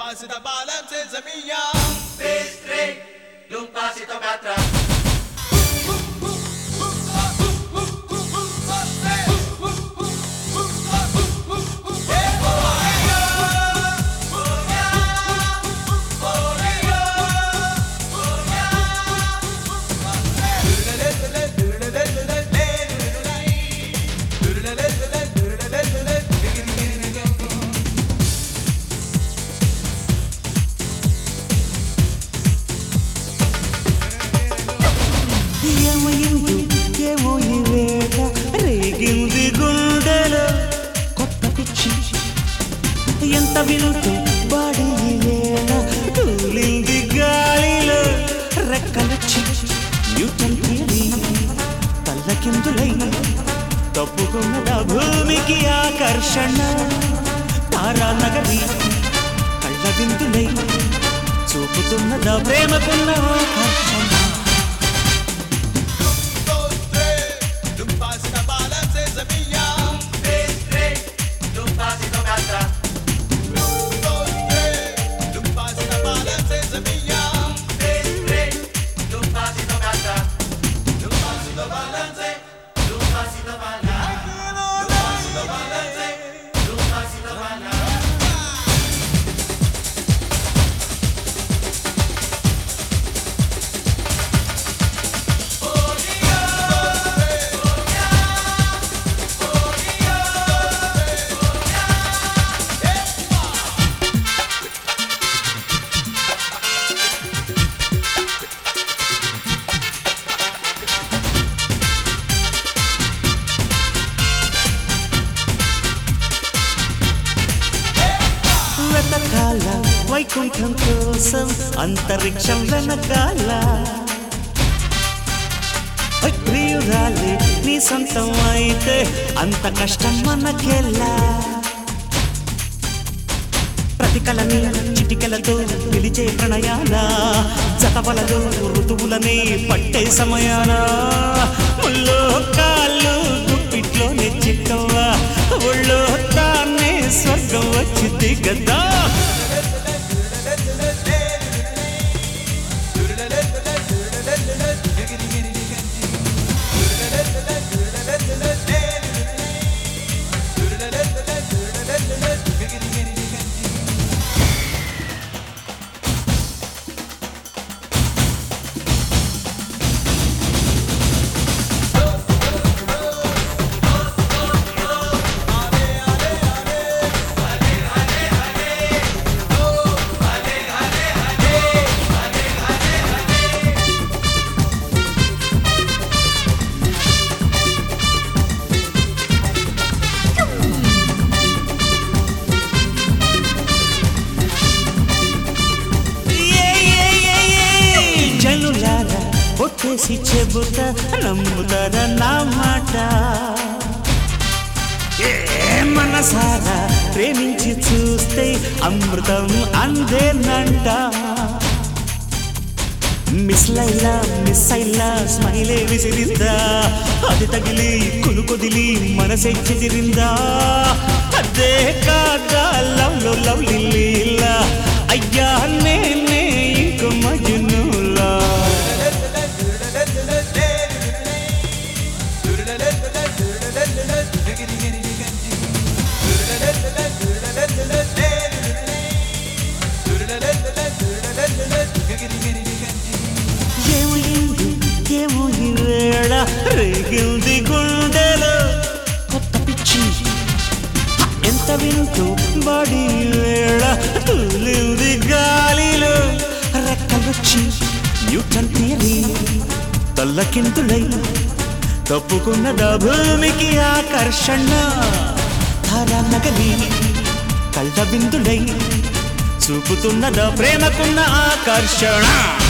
pasito balan senza mia D'un pasito per atrás. ఏమయింది ఏమో ఈ వేళ రేగింది గుండెలో కొత్త పిచ్చి ఎంత వినుతూ బాడీ ఈ వేళ తూలింది గాలిలో రెక్కలొచ్చి న్యూటన్ థియరీ తల్లకిందులై తప్పుకున్నదా భూమికి ఆకర్షణ తారా నగరి కళ్ళ విందులై చూపుతున్నదా ప్రేమకున్న ఆకర్షణ dos tres d'un pasito balan senza mia D'un pasito per atrás. dos tres d'un pasito balan senza mia D'un pasito per atrás. D'un pasito balance. D'un pasito balance. D'un pasito balance. D'un pasito balance. వెనకాల వైకుంఠం కోసం అంతరిక్షం వెనకాల ఓయ్ ప్రియురాలి నీ సొంతం అయితే అంత కష్టం మనకెలా ప్రతి కళని చిటికలతో పిలిచే ప్రణయాల జతవలలు ఋతువులని పట్టే సమయాన ముల్లో కాళ్ళు గుప్పిట్లోనే చిక్కవ్వ ఒళ్ళో తానే స్వర్గం వచ్చింది గదా ఏ, ఏ, ఏ, ఏ, జనులారా ఒట్టేసి చెబుతా నమ్ముతారా నా మాట ఏ మనసారా ప్రేమించి చూస్తే అమృతం అందేనంట మిస్ లైలా మిస్ అయిలా స్మైలే విసిరిందా అది తగిలి కునుకొదిలి మనసే చెదిరిందా అదే కాదా లవ్ లో లవ్ లీలా అయ్యా నేనే ఇంక మజునులా ఏమైంది ఏమో ఈ వేళ రేగింది గుండెలో కొత్త పిచ్చి ఎంత వింటూ బాడీ వేళ తూలింది గాలిలో రెక్కలొచ్చి న్యూటన్ థియరీ తల్లకిందులై తప్పుకున్నదా భూమికి ఆకర్షణ ధారా నగలి కళ్ళ బిందులై చూపుతున్నదా ప్రేమకున్న ఆకర్షణ